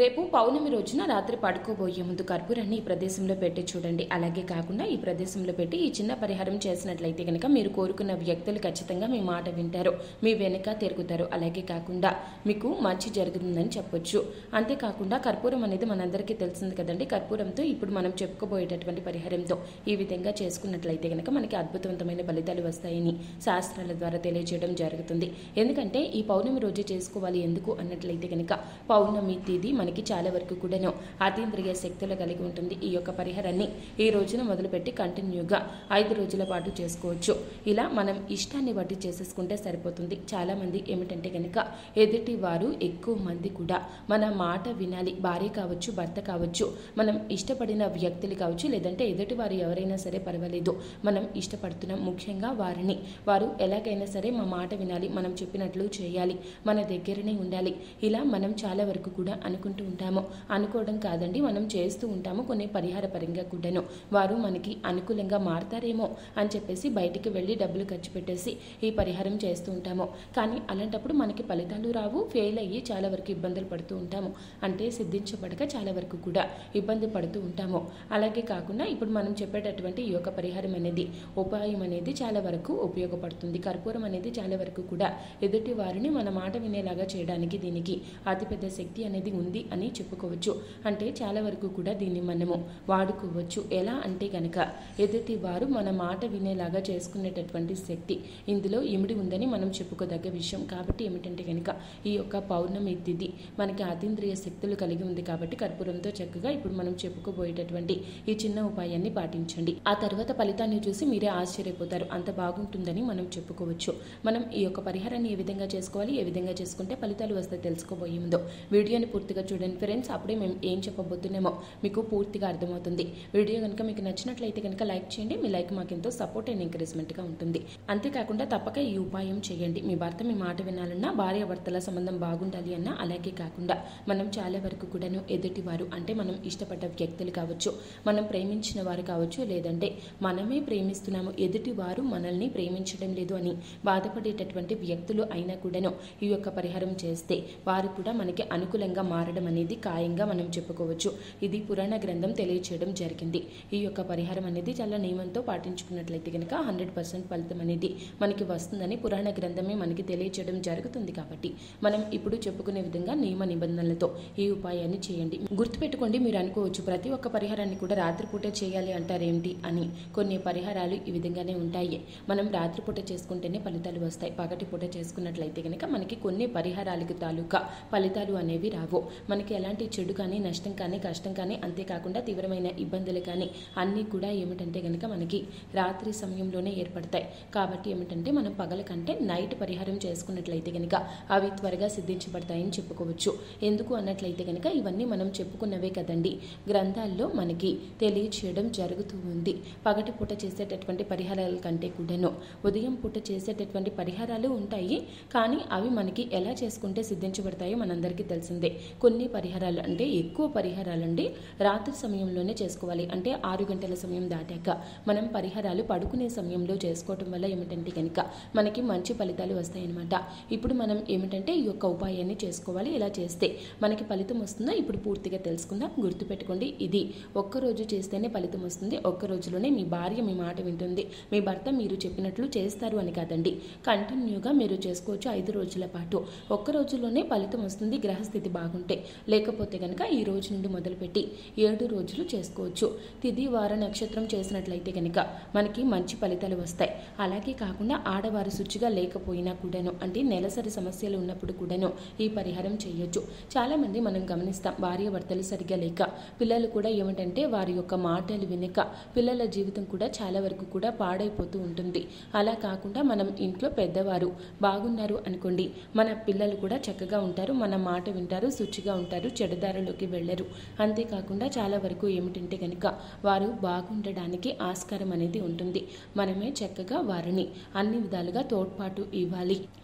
రేపు పౌర్ణమి రోజున రాత్రి పడుకోబోయే ముందు కర్పూరాన్ని ఈ ప్రదేశంలో పెట్టి చూడండి అలాగే కాకుండా ఈ ప్రదేశంలో పెట్టి ఈ చిన్న పరిహారం చేసినట్లయితే కనుక మీరు కోరుకున్న వ్యక్తులు ఖచ్చితంగా మీ మాట వింటారు మీ వెనుక తిరుగుతారు అలాగే కాకుండా మీకు మంచి జరుగుతుందని చెప్పొచ్చు అంతేకాకుండా కర్పూరం అనేది మనందరికీ తెలిసింది కదండి కర్పూరంతో ఇప్పుడు మనం చెప్పుకోబోయేటటువంటి పరిహారంతో ఈ విధంగా చేసుకున్నట్లయితే కనుక మనకి అద్భుతవంతమైన ఫలితాలు వస్తాయని శాస్త్రాల ద్వారా తెలియజేయడం జరుగుతుంది ఎందుకంటే ఈ పౌర్ణమి రోజు చేసుకోవాలి ఎందుకు అన్నట్లయితే కనుక పౌర్ణమి తిథి మనకి చాలా వరకు కూడాను అతీంద్రియ శక్తులు కలిగి ఉంటుంది ఈ యొక్క పరిహారాన్ని ఈ రోజున మొదలుపెట్టి కంటిన్యూగా ఐదు రోజుల పాటు చేసుకోవచ్చు ఇలా మనం ఇష్టాన్ని బట్టి చేసేసుకుంటే సరిపోతుంది చాలా మంది ఏమిటంటే కనుక ఎదుటి వారు ఎక్కువ మంది కూడా మన మాట వినాలి భార్య కావచ్చు భర్త కావచ్చు మనం ఇష్టపడిన వ్యక్తులు కావచ్చు లేదంటే ఎదుటి వారు ఎవరైనా సరే పర్వాలేదు మనం ఇష్టపడుతున్నాం ముఖ్యంగా వారిని వారు ఎలాగైనా సరే మా మాట వినాలి మనం చెప్పినట్లు చేయాలి మన దగ్గరనే ఉండాలి ఇలా మనం చాలా వరకు కూడా అనుకుంటూ ఉంటాము అనుకోవడం కాదండి మనం చేస్తూ ఉంటాము కొన్ని పరిహార పరంగా కూడాను వారు మనకి అనుకూలంగా మారతారేమో అని చెప్పేసి బయటికి వెళ్ళి డబ్బులు ఖర్చు పెట్టేసి ఈ పరిహారం చేస్తూ ఉంటాము కానీ అలాంటప్పుడు మనకి ఫలితాలు రావు ఫెయిల్ అయ్యి చాలా వరకు ఇబ్బందులు పడుతూ ఉంటాము అంటే సిద్ధించబడక చాలా వరకు కూడా ఇబ్బంది పడుతూ ఉంటాము అలాగే కాకుండా ఇప్పుడు మనం చెప్పేటటువంటి ఈ యొక్క పరిహారం అనేది ఉపాయం అనేది చాలా వరకు ఉపయోగపడుతుంది కర్పూరం అనేది చాలా వరకు కూడా ఎదుటి వారిని మన మాట వినేలాగా చేయడానికి దీనికి అతిపెద్ద శక్తి అనేది ఉంది అని చెప్పుకోవచ్చు అంటే చాలా వరకు కూడా దీన్ని మనము వాడుకోవచ్చు ఎలా అంటే గనక ఎదుటి వారు మన మాట వినేలాగా చేసుకునేటటువంటి శక్తి ఇందులో ఇమిడి ఉందని మనం చెప్పుకోదగ్గ విషయం కాబట్టి ఏమిటంటే కనుక ఈ యొక్క పౌర్ణమి తిథి మనకి అతీంద్రియ శక్తులు కలిగి ఉంది కాబట్టి కర్పూరంతో చక్కగా ఇప్పుడు మనం చెప్పుకోబోయేటటువంటి ఈ చిన్న ఉపాయాన్ని పాటించండి ఆ తర్వాత ఫలితాన్ని చూసి మీరే ఆశ్చర్యపోతారు అంత బాగుంటుందని మనం చెప్పుకోవచ్చు మనం ఈ యొక్క పరిహారాన్ని ఏ విధంగా చేసుకోవాలి ఏ విధంగా చేసుకుంటే ఫలితాలు వస్తాయి తెలుసుకోబోయే ముందు వీడియోని పూర్తిగా చూడండి ఫ్రెండ్స్ అప్పుడే మేము ఏం చెప్పబోతున్నామో మీకు పూర్తిగా అర్థమవుతుంది వీడియో కనుక మీకు నచ్చినట్లయితే కనుక లైక్ చేయండి మీ లైక్ మాకు ఎంతో సపోర్ట్ అండ్ ఎంకరేజ్మెంట్గా ఉంటుంది అంతేకాకుండా తప్పక ఈ ఉపాయం చేయండి మీ భర్త మీ మాట వినాలన్నా భార్య భర్తల సంబంధం బాగుండాలి అన్నా అలాగే కాకుండా మనం చాలా వరకు కూడాను ఎదుటి వారు అంటే మనం ఇష్టపడ్డ వ్యక్తులు కావచ్చు మనం ప్రేమించిన వారు కావచ్చు లేదంటే మనమే ప్రేమిస్తున్నాము ఎదుటి వారు మనల్ని ప్రేమించడం లేదు అని బాధపడేటటువంటి వ్యక్తులు అయినా కూడాను ఈ యొక్క పరిహారం చేస్తే వారు కూడా మనకి అనుకూలంగా మారడం అనేది ఖాయంగా మనం చెప్పుకోవచ్చు ఇది పురాణ గ్రంథం తెలియచేయడం జరిగింది ఈ యొక్క పరిహారం అనేది చాలా నియమంతో పాటించుకున్నట్లయితే కనుక హండ్రెడ్ పర్సెంట్ ఫలితం అనేది మనకి వస్తుందని పురాణ గ్రంథమే మనకి తెలియచేయడం జరుగుతుంది కాబట్టి మనం ఇప్పుడు చెప్పుకునే విధంగా నియమ నిబంధనలతో ఈ ఉపాయాన్ని చేయండి గుర్తుపెట్టుకోండి మీరు అనుకోవచ్చు ప్రతి ఒక్క పరిహారాన్ని కూడా రాత్రిపూట చేయాలి అంటారేంటి అని కొన్ని పరిహారాలు ఈ విధంగానే ఉంటాయి మనం రాత్రిపూట చేసుకుంటేనే ఫలితాలు వస్తాయి పగటి పూట చేసుకున్నట్లయితే కనుక మనకి కొన్ని పరిహారాలకు తాలూకా ఫలితాలు అనేవి రావు మనకి ఎలాంటి చెడు కానీ నష్టం కానీ కష్టం కానీ అంతేకాకుండా తీవ్రమైన ఇబ్బందులు కానీ అన్నీ కూడా ఏమిటంటే కనుక మనకి రాత్రి సమయంలోనే ఏర్పడతాయి కాబట్టి ఏమిటంటే మనం పగల కంటే నైట్ పరిహారం చేసుకున్నట్లయితే కనుక అవి త్వరగా సిద్ధించబడతాయని చెప్పుకోవచ్చు ఎందుకు అన్నట్లయితే కనుక ఇవన్నీ మనం చెప్పుకున్నవే కదండి గ్రంథాల్లో మనకి తెలియచేయడం జరుగుతూ ఉంది పగటి పూట చేసేటటువంటి పరిహారాల కంటే కూడాను ఉదయం పూట చేసేటటువంటి పరిహారాలు ఉంటాయి కానీ అవి మనకి ఎలా చేసుకుంటే సిద్ధించబడతాయో మనందరికీ తెలిసిందే కొన్ని పరిహారాలు అంటే ఎక్కువ పరిహారాలు అండి రాత్రి సమయంలోనే చేసుకోవాలి అంటే ఆరు గంటల సమయం దాటాక మనం పరిహారాలు పడుకునే సమయంలో చేసుకోవటం వల్ల ఏమిటంటే కనుక మనకి మంచి ఫలితాలు వస్తాయన్నమాట ఇప్పుడు మనం ఏమిటంటే ఈ యొక్క ఉపాయాన్ని చేసుకోవాలి ఇలా చేస్తే మనకి ఫలితం వస్తుందా ఇప్పుడు పూర్తిగా తెలుసుకుందాం గుర్తుపెట్టుకోండి ఇది ఒక్కరోజు చేస్తేనే ఫలితం వస్తుంది ఒక్క రోజులోనే మీ భార్య మీ మాట వింటుంది మీ భర్త మీరు చెప్పినట్లు చేస్తారు అని కాదండి కంటిన్యూగా మీరు చేసుకోవచ్చు ఐదు రోజుల పాటు ఒక్క రోజులోనే ఫలితం వస్తుంది గ్రహస్థితి బాగుంటే లేకపోతే కనుక ఈ రోజు నుండి మొదలుపెట్టి ఏడు రోజులు చేసుకోవచ్చు తిది వార నక్షత్రం చేసినట్లయితే కనుక మనకి మంచి ఫలితాలు వస్తాయి అలాగే కాకుండా ఆడవారు శుచిగా లేకపోయినా కూడాను అంటే నెలసరి సమస్యలు ఉన్నప్పుడు కూడాను ఈ పరిహారం చేయొచ్చు చాలామంది మనం గమనిస్తాం భార్య భర్తలు సరిగ్గా లేక పిల్లలు కూడా ఏమిటంటే వారి యొక్క మాటలు వినక పిల్లల జీవితం కూడా చాలా వరకు కూడా పాడైపోతూ ఉంటుంది అలా కాకుండా మనం ఇంట్లో పెద్దవారు బాగున్నారు అనుకోండి మన పిల్లలు కూడా చక్కగా ఉంటారు మన మాట వింటారు శుచిగా ఉంటారు చెడుదారులోకి వెళ్ళరు అంతేకాకుండా చాలా వరకు ఏమిటంటే కనుక వారు బాగుండడానికి ఆస్కారం అనేది ఉంటుంది మనమే చక్కగా వారిని అన్ని విధాలుగా తోడ్పాటు ఇవ్వాలి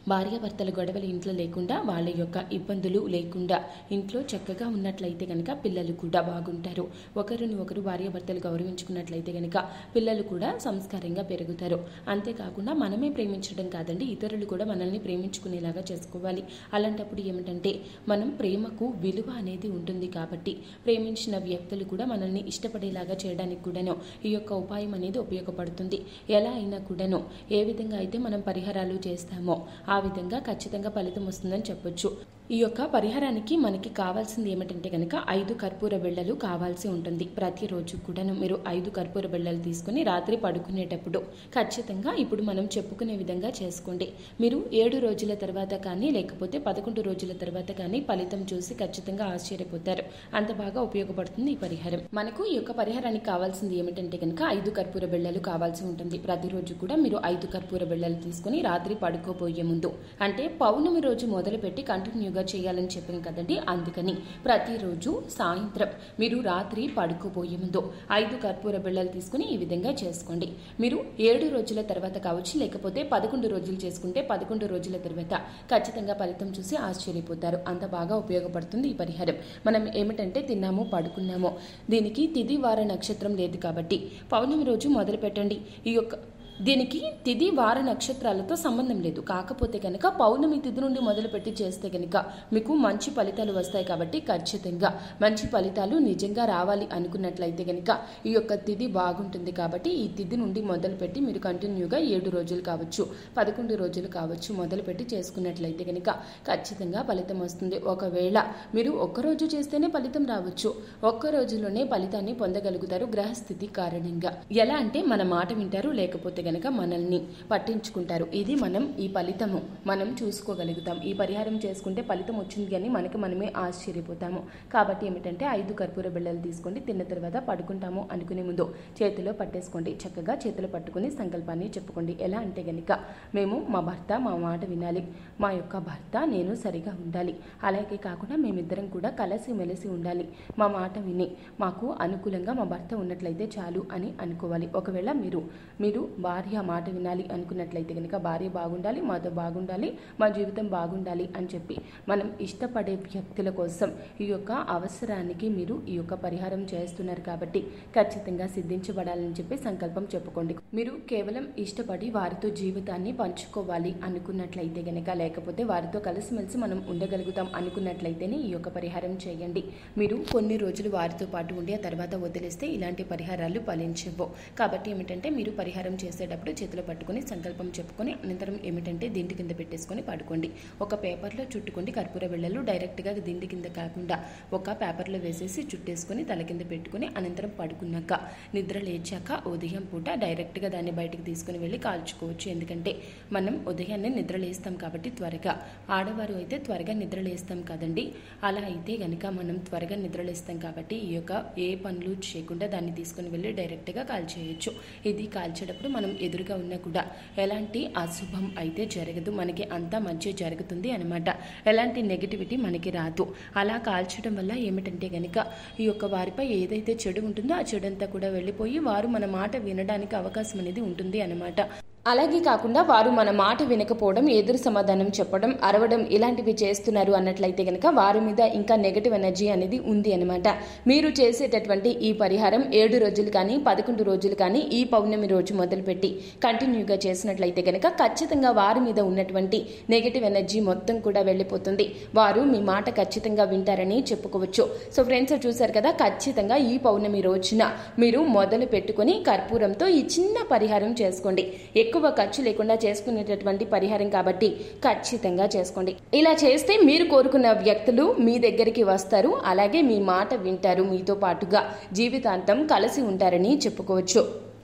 భార్యాభర్తల గొడవలు ఇంట్లో లేకుండా వాళ్ళ యొక్క ఇబ్బందులు లేకుండా ఇంట్లో చక్కగా ఉన్నట్లయితే కనుక పిల్లలు కూడా బాగుంటారు ఒకరిని ఒకరు భార్యాభర్తలు గౌరవించుకున్నట్లయితే కనుక పిల్లలు కూడా సంస్కారంగా పెరుగుతారు అంతేకాకుండా మనమే ప్రేమించడం కాదండి ఇతరులు కూడా మనల్ని ప్రేమించుకునేలాగా చేసుకోవాలి అలాంటప్పుడు ఏమిటంటే మనం ప్రేమకు విలువ అనేది ఉంటుంది కాబట్టి ప్రేమించిన వ్యక్తులు కూడా మనల్ని ఇష్టపడేలాగా చేయడానికి కూడాను ఈ యొక్క ఉపాయం అనేది ఉపయోగపడుతుంది ఎలా అయినా కూడాను ఏ విధంగా అయితే మనం పరిహారాలు చేస్తామో ఆ విధంగా ఖచ్చితంగా ఫలితం వస్తుందని చెప్పొచ్చు ఈ యొక్క పరిహారానికి మనకి కావాల్సింది ఏమిటంటే కనుక ఐదు కర్పూర బిళ్ళలు కావాల్సి ఉంటుంది ప్రతిరోజు కూడాను మీరు ఐదు కర్పూర బిళ్ళలు తీసుకుని రాత్రి పడుకునేటప్పుడు ఖచ్చితంగా ఇప్పుడు మనం చెప్పుకునే విధంగా చేసుకోండి మీరు ఏడు రోజుల తర్వాత కానీ లేకపోతే పదకొండు రోజుల తర్వాత కానీ ఫలితం చూసి ఖచ్చితంగా ఆశ్చర్యపోతారు అంత బాగా ఉపయోగపడుతుంది ఈ పరిహారం మనకు ఈ యొక్క పరిహారానికి కావాల్సింది ఏమిటంటే కనుక ఐదు కర్పూర బిళ్ళలు కావాల్సి ఉంటుంది ప్రతిరోజు కూడా మీరు ఐదు కర్పూర బిళ్ళలు తీసుకుని రాత్రి పడుకోబోయే ముందు అంటే పౌర్ణమి రోజు మొదలుపెట్టి కంటిన్యూగా చేయాలని చెప్పాను కదండి అందుకని ప్రతిరోజు సాయంత్రం మీరు రాత్రి పడుకోబోయే ముందు ఐదు కర్పూర బిళ్ళలు తీసుకుని ఈ విధంగా చేసుకోండి మీరు ఏడు రోజుల తర్వాత కావచ్చు లేకపోతే పదకొండు రోజులు చేసుకుంటే పదకొండు రోజుల తర్వాత ఖచ్చితంగా ఫలితం చూసి ఆశ్చర్యపోతారు అంత బాగా ఉపయోగపడుతుంది ఈ పరిహారం మనం ఏమిటంటే తిన్నాము పడుకున్నాము దీనికి తిది వార నక్షత్రం లేదు కాబట్టి పౌర్ణమి రోజు మొదలు పెట్టండి ఈ యొక్క దీనికి తిది వార నక్షత్రాలతో సంబంధం లేదు కాకపోతే కనుక పౌర్ణమి తిథి నుండి మొదలుపెట్టి చేస్తే కనుక మీకు మంచి ఫలితాలు వస్తాయి కాబట్టి ఖచ్చితంగా మంచి ఫలితాలు నిజంగా రావాలి అనుకున్నట్లయితే కనుక ఈ యొక్క తిథి బాగుంటుంది కాబట్టి ఈ తిథి నుండి మొదలుపెట్టి మీరు కంటిన్యూగా ఏడు రోజులు కావచ్చు పదకొండు రోజులు కావచ్చు మొదలుపెట్టి చేసుకున్నట్లయితే కనుక ఖచ్చితంగా ఫలితం వస్తుంది ఒకవేళ మీరు ఒక్కరోజు చేస్తేనే ఫలితం రావచ్చు ఒక్క రోజులోనే ఫలితాన్ని పొందగలుగుతారు గ్రహస్థితి కారణంగా ఎలా అంటే మన మాట వింటారు లేకపోతే గనక మనల్ని పట్టించుకుంటారు ఇది మనం ఈ ఫలితము మనం చూసుకోగలుగుతాం ఈ పరిహారం చేసుకుంటే ఫలితం వచ్చింది అని మనకి మనమే ఆశ్చర్యపోతాము కాబట్టి ఏమిటంటే ఐదు కర్పూర బిళ్ళలు తీసుకోండి తిన్న తర్వాత పడుకుంటాము అనుకునే ముందు చేతిలో పట్టేసుకోండి చక్కగా చేతిలో పట్టుకుని సంకల్పాన్ని చెప్పుకోండి ఎలా అంటే గనుక మేము మా భర్త మా మాట వినాలి మా యొక్క భర్త నేను సరిగా ఉండాలి అలాగే కాకుండా మేమిద్దరం కూడా కలిసి మెలిసి ఉండాలి మా మాట విని మాకు అనుకూలంగా మా భర్త ఉన్నట్లయితే చాలు అని అనుకోవాలి ఒకవేళ మీరు మీరు భార్య మాట వినాలి అనుకున్నట్లయితే కనుక భార్య బాగుండాలి మాతో బాగుండాలి మా జీవితం బాగుండాలి అని చెప్పి మనం ఇష్టపడే వ్యక్తుల కోసం ఈ యొక్క అవసరానికి మీరు ఈ యొక్క పరిహారం చేస్తున్నారు కాబట్టి ఖచ్చితంగా సిద్ధించబడాలని చెప్పి సంకల్పం చెప్పుకోండి మీరు కేవలం ఇష్టపడి వారితో జీవితాన్ని పంచుకోవాలి అనుకున్నట్లయితే గనక లేకపోతే వారితో కలిసిమెలిసి మనం ఉండగలుగుతాం అనుకున్నట్లయితేనే ఈ యొక్క పరిహారం చేయండి మీరు కొన్ని రోజులు వారితో పాటు ఉండి ఆ తర్వాత వదిలేస్తే ఇలాంటి పరిహారాలు ఫలించవు కాబట్టి ఏమిటంటే మీరు పరిహారం చేసేటప్పుడు చేతిలో పట్టుకొని సంకల్పం చెప్పుకొని అనంతరం ఏమిటంటే దిండి కింద పెట్టేసుకొని పడుకోండి ఒక పేపర్లో చుట్టుకోండి కర్పూర బిళ్ళలు డైరెక్ట్గా దిండి కింద కాకుండా ఒక పేపర్లో వేసేసి చుట్టేసుకొని తల కింద పెట్టుకొని అనంతరం పడుకున్నాక నిద్ర లేచాక ఉదయం పూట డైరెక్ట్గా దాన్ని బయటికి తీసుకుని వెళ్ళి కాల్చుకోవచ్చు ఎందుకంటే మనం ఉదయాన్నే నిద్ర లేస్తాం కాబట్టి త్వరగా ఆడవారు అయితే త్వరగా నిద్ర లేస్తాం కదండి అలా అయితే గనుక మనం త్వరగా నిద్ర లేస్తాం కాబట్టి ఈ యొక్క ఏ పనులు చేయకుండా దాన్ని తీసుకుని వెళ్ళి డైరెక్ట్గా కాల్చేయచ్చు ఇది కాల్చేటప్పుడు మనం ఎదురుగా ఉన్నా కూడా ఎలాంటి అశుభం అయితే జరగదు మనకి అంతా మంచి జరుగుతుంది అనమాట ఎలాంటి నెగిటివిటీ మనకి రాదు అలా కాల్చడం వల్ల ఏమిటంటే గనుక ఈ యొక్క వారిపై ఏదైతే చెడు ఉంటుందో ఆ చెడంతా కూడా వెళ్ళిపోయి వారు మన మాట వినడానికి అవకాశం అనేది ఉంటుంది అనమాట అలాగే కాకుండా వారు మన మాట వినకపోవడం ఎదురు సమాధానం చెప్పడం అరవడం ఇలాంటివి చేస్తున్నారు అన్నట్లయితే కనుక వారి మీద ఇంకా నెగటివ్ ఎనర్జీ అనేది ఉంది అనమాట మీరు చేసేటటువంటి ఈ పరిహారం ఏడు రోజులు కానీ పదకొండు రోజులు కానీ ఈ పౌర్ణమి రోజు మొదలుపెట్టి కంటిన్యూగా చేసినట్లయితే కనుక ఖచ్చితంగా వారి మీద ఉన్నటువంటి నెగటివ్ ఎనర్జీ మొత్తం కూడా వెళ్ళిపోతుంది వారు మీ మాట ఖచ్చితంగా వింటారని చెప్పుకోవచ్చు సో ఫ్రెండ్స్ చూసారు కదా ఖచ్చితంగా ఈ పౌర్ణమి రోజున మీరు మొదలు పెట్టుకొని కర్పూరంతో ఈ చిన్న పరిహారం చేసుకోండి ఎక్కువ ఖర్చు లేకుండా చేసుకునేటటువంటి పరిహారం కాబట్టి ఖచ్చితంగా చేసుకోండి ఇలా చేస్తే మీరు కోరుకున్న వ్యక్తులు మీ దగ్గరికి వస్తారు అలాగే మీ మాట వింటారు మీతో పాటుగా జీవితాంతం కలిసి ఉంటారని చెప్పుకోవచ్చు